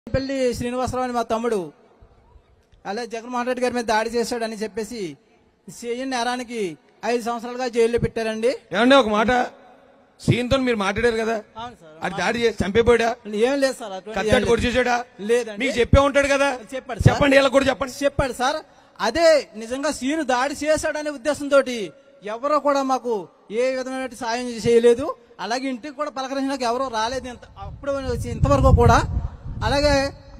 పెళ్లి శ్రీనివాసరావు అని మా తమ్ముడు అలా జగన్మోహన్ రెడ్డి గారి మీద దాడి చేశాడని చెప్పేసి చేయని నేరానికి ఐదు సంవత్సరాలుగా జైల్లో పెట్టారండి ఏమండి ఒక మాట సీన్తో మీరు మాట్లాడారు కదా అవును సార్ అది దాడి చేసి చంపేపోయాడా ఏం లేదు సార్ అటువంటి ఏం కత్తాడు లేదు. కొడిచేసాడా లేదండి. మీకు చెప్పే ఉంటాడు కదా చెప్పాడు సార్. చెప్పండి ఇలా కూడా చెప్పండి చెప్పాడు సార్ అదే నిజంగా సీను దాడి చేశాడనే ఉద్దేశంతో ఎవరో కూడా మాకు ఏ విధమైన సాయం చేయలేదు అలాగే ఇంటికి కూడా పలకరించడానికి ఎవరో రాలేదు ఇంత అప్పుడు వచ్చి ఇంతవరకు కూడా అలాగే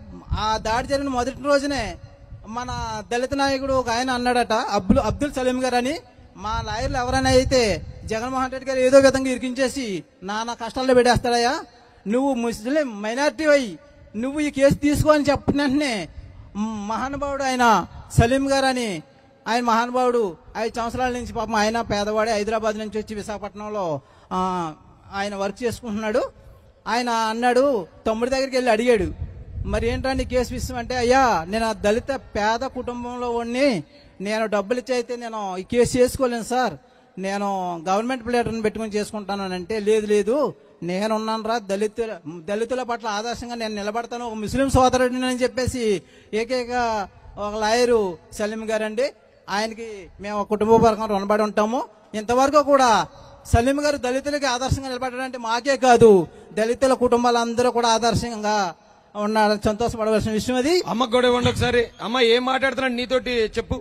ఆ దాడి జరిగిన మొదటి రోజునే మన దళిత నాయకుడు ఒక ఆయన అన్నాడట అబ్దుల్ అబ్దుల్ సలీం గారు అని మా లాయర్లు ఎవరైనా అయితే జగన్మోహన్ రెడ్డి గారు ఏదో విధంగా ఇరికించేసి నానా కష్టాల్లో పెట్టేస్తాడయ్యా నువ్వు ముస్లిం మైనారిటీ అయ్యి నువ్వు ఈ కేసు తీసుకో అని చెప్పిన వెంటనే మహానుభావుడు ఆయన సలీం గారు అని ఆయన మహానుభావుడు ఐదు సంవత్సరాల నుంచి పాపం ఆయన పేదవాడే హైదరాబాద్ నుంచి వచ్చి విశాఖపట్నంలో ఆ, ఆయన వర్క్ చేసుకుంటున్నాడు ఆయన అన్నాడు తమ్ముడి దగ్గరికి వెళ్ళి అడిగాడు మరి ఏంటండి కేసు విషయం అంటే అయ్యా నేను ఆ దళిత పేద కుటుంబంలో ఉండి నేను డబ్బులు ఇచ్చి అయితే నేను ఈ కేసు చేసుకోలేను సార్ నేను గవర్నమెంట్ ప్లేటర్ని పెట్టుకుని చేసుకుంటాను అని అంటే లేదు లేదు నేనున్నాను రా దళితుల దళితుల పట్ల ఆదర్శంగా నేను నిలబడతాను ఒక ముస్లిం సోదరుడిని అని చెప్పేసి ఏకైక ఒక లాయరు సలీం గారండి ఆయనకి మేము ఒక కుటుంబ పరంగా రుణపడి ఉంటాము ఇంతవరకు కూడా సలీం గారు దళితులకి ఆదర్శంగా నిలబడడానికి మాకే కాదు దళితుల కుటుంబాలందరూ కూడా ఆదర్శంగా ఉన్నారని సంతోషపడవలసిన విషయం అది అమ్మకు కూడా ఇవ్వండి ఒకసారి అమ్మ ఏం మాట్లాడుతున్నాడు నీతోటి చెప్పు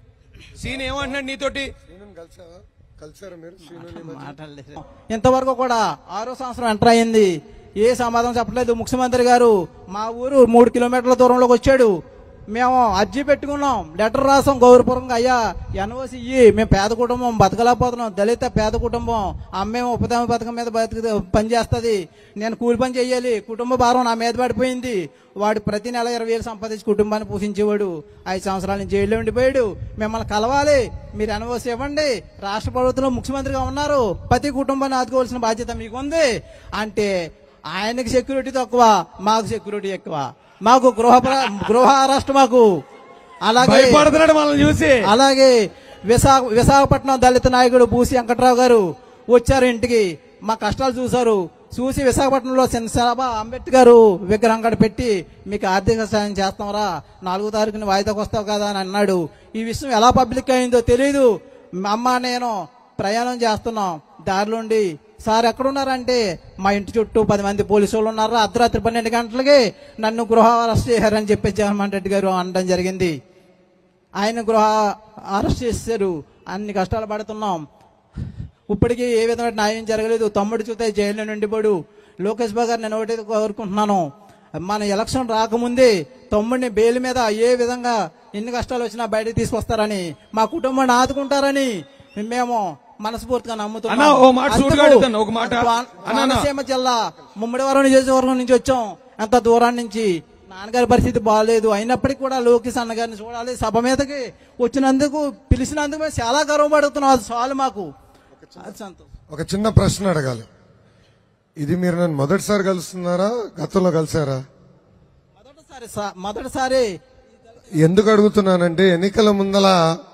సీన్ ఏమంటున్నాడు నీతోటి శ్రీను కలిసావా కలిసారా మీరు శ్రీను మాట్లాడలేదు ఇంతవరకు కూడా ఆరో సంవత్సరం ఎంటర్ అయింది ఏ సమాధానం చెప్పలేదు ముఖ్యమంత్రి గారు మా ఊరు మూడు కిలోమీటర్ల దూరంలోకి వచ్చాడు మేము అర్జీ పెట్టుకున్నాం లెటర్ రాసాం గౌరవపూర్వకంగా అయ్యా ఎన్ఓసి ఇయ్యి మేము పేద కుటుంబం బతకలేకపోతున్నాం దళిత పేద కుటుంబం అమ్మేమో ఉపదామ పథకం మీద బతికి పని చేస్తుంది నేను కూలి పని చేయాలి కుటుంబ భారం నా మీద పడిపోయింది వాడు ప్రతి నెల ఇరవై వేలు సంపాదించి కుటుంబాన్ని పోషించేవాడు ఐదు సంవత్సరాల నుంచి జైల్లో ఉండిపోయాడు మిమ్మల్ని కలవాలి మీరు ఎన్ఓసి ఇవ్వండి రాష్ట్ర ప్రభుత్వంలో ముఖ్యమంత్రిగా ఉన్నారు ప్రతి కుటుంబాన్ని ఆదుకోవాల్సిన బాధ్యత మీకు ఉంది అంటే ఆయనకి సెక్యూరిటీ తక్కువ మాకు సెక్యూరిటీ ఎక్కువ మాకు గృహ ప్ర- గృహ అరెస్ట్ మాకు అలాగే భయపడుతున్నాడు మనల్ని చూసి అలాగే విశాఖ విశాఖపట్నం దళిత నాయకుడు బూసి వెంకట్రావు గారు వచ్చారు ఇంటికి మా కష్టాలు చూశారు చూసి విశాఖపట్నంలో శనిసాబా అంబేద్కర్ విగ్రహం కాడ పెట్టి మీకు ఆర్థిక సాయం చేస్తాంరా నాలుగో తారీఖున వాయిదాకు వస్తావు కదా అని అన్నాడు ఈ విషయం ఎలా పబ్లిక్ అయిందో తెలియదు మా అమ్మ నేను ప్రయాణం చేస్తున్నాం దారిలోండి సార్ ఎక్కడున్నారంటే మా ఇంటి చుట్టూ పది మంది పోలీసు వాళ్ళు ఉన్నారు అర్ధరాత్రి పన్నెండు గంటలకి నన్ను గృహ అరెస్ట్ చేశారని చెప్పి జగన్మోహన్ రెడ్డి గారు అనడం జరిగింది ఆయన గృహ అరెస్ట్ చేశారు అన్ని కష్టాలు పడుతున్నాం ఇప్పటికీ ఏ విధమైన న్యాయం జరగలేదు తమ్ముడు చూస్తే జైల్లో నుండిపోడు లోకేష్ బాబు గారు నేను ఒకటి కోరుకుంటున్నాను మన ఎలక్షన్ రాకముందే తమ్ముడిని బెయిల్ మీద ఏ విధంగా ఎన్ని కష్టాలు వచ్చినా బయటకు తీసుకొస్తారని మా కుటుంబాన్ని ఆదుకుంటారని మేము మనస్ఫూర్తిగా నమ్ముతున్నాం అన్నా, ఓ మాట సూటిగా అందుకు అడుగుతాను, ఒక మాట. కోన- అన్నా, అన్నా. కోనసీమ జిల్లా ముమ్మడివరం నియోజకవర్గం నుంచి వచ్చాం ఎంత దూరాన్ని నుంచి నాన్నగారి పరిస్థితి బాగాలేదు అయినప్పటికీ కూడా లోకేష్ అన్న గారిని చూడాలి సభ మీదకి వచ్చినందుకు పిలిచినందుకు మేము చాలా గర్వపడుతున్నాం అది చాలు మాకు అది సంతోషం ఒక చిన్న ప్రశ్న అడగాలి ఇది మీరు నన్ను మొదటిసారి కలుస్తున్నారా గతంలో కలిసారా మొదటిసారి సా- మొదటిసారి ఎందుకు అడుగుతున్నానంటే ఎన్నికల ముందల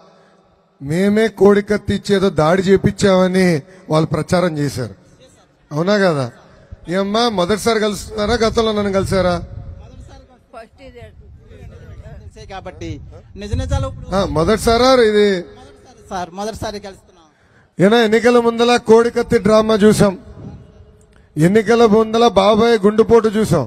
మేమే కోడి కత్తి ఇచ్చేదో దాడి చేపించామని వాళ్ళు ప్రచారం చేశారు అవునా కదా ఏమ్మా మొదటిసారి కలుస్తున్నారా గతంలో నన్ను కలిసారా ఫస్ట్ ఇది తెలిసే కాబట్టి నిజ నిజాలు ఇప్పుడు ఆ, మొదటిసారా ఇది మొదటిసారి సార్ మొదటిసారి కలుస్తున్నాం ఏనా ఎన్నికల ముందల కోడి కత్తి డ్రామా చూసాం ఎన్నికల ముందల బాబాయ్ గుండుపోటు చూసాం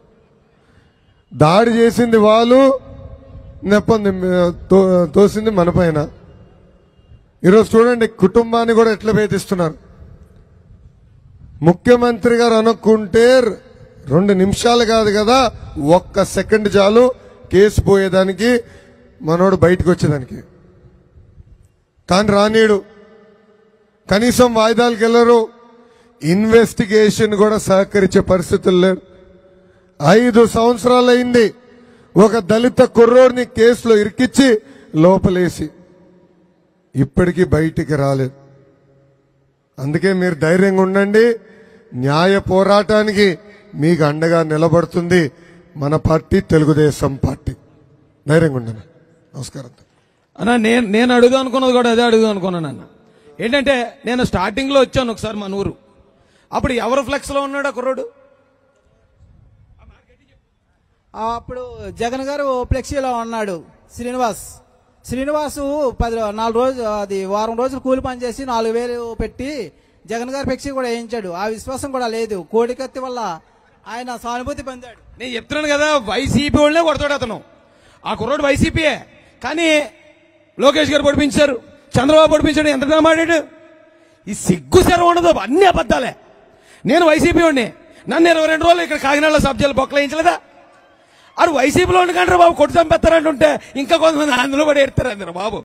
దాడి చేసింది వాళ్ళు నెప్పంది తో- తోసింది మన పైన ఈరోజు చూడండి కుటుంబాన్ని కూడా ఎట్లా వేధిస్తున్నారు ముఖ్యమంత్రి గారు అనుకుంటే రెండు నిమిషాలు కాదు కదా ఒక్క సెకండ్ చాలు కేసు పోయేదానికి మనోడు బయటకు వచ్చేదానికి కానీ రానీడు కనీసం వాయిదాలకు వెళ్ళరు ఇన్వెస్టిగేషన్ కూడా సహకరించే పరిస్థితులు లేరు ఐదు సంవత్సరాలు అయింది ఒక దళిత కుర్రోడిని కేసులో ఇరికిచ్చి లోపలేసి ఇప్పటికీ బయటికి రాలేదు అందుకే మీరు ధైర్యంగా ఉండండి న్యాయ పోరాటానికి మీకు అండగా నిలబడుతుంది మన పార్టీ తెలుగుదేశం పార్టీ ధైర్యంగా ఉండండి నమస్కారం అన్న నేను నేను అడుగుదాం అనుకున్నది కూడా అదే అడుగుదాం అనుకున్నాను అన్న ఏంటంటే నేను స్టార్టింగ్ లో వచ్చాను ఒకసారి మన ఊరు అప్పుడు ఎవరు ఫ్లెక్స్ లో ఉన్నాడు ఆ కుర్రోడు అప్పుడు జగన్ గారు ఫ్లెక్సీలో ఉన్నాడు శ్రీనివాస్ శ్రీనివాసు పది నాలుగు రోజులు అది వారం రోజులు కూలి పని చేసి నాలుగు వేలు పెట్టి జగన్ గారి ఫ్లెక్సీ కూడా వేయించాడు ఆ విశ్వాసం కూడా లేదు కోడికత్తి వల్ల ఆయన సానుభూతి పొందాడు నేను చెప్తున్నాను కదా వైసీపీ వాళ్ళనే కొడతాడు అతను ఆ కుర్రోడు వైసీపీయే కానీ లోకేష్ గారు పొడిపించారు చంద్రబాబు పొడిపించాడు ఎంత మాట్లాడాడు ఈ సిగ్గు శరం ఉండదు అన్ని అబద్ధాలే నేను వైసీపీ వాడిని నన్ను ఇరవై రెండు రోజులు ఇక్కడ కాకినాడలో సబ్జెక్టులు బొక్కలేయించలేదా ఆడు వైసీపీలో ఉండి కంటారు బాబు కొట్టు చంపేస్తారంటుంటే ఇంకా కొంతమంది అందులో పడి ఎడతారు అందరు బాబు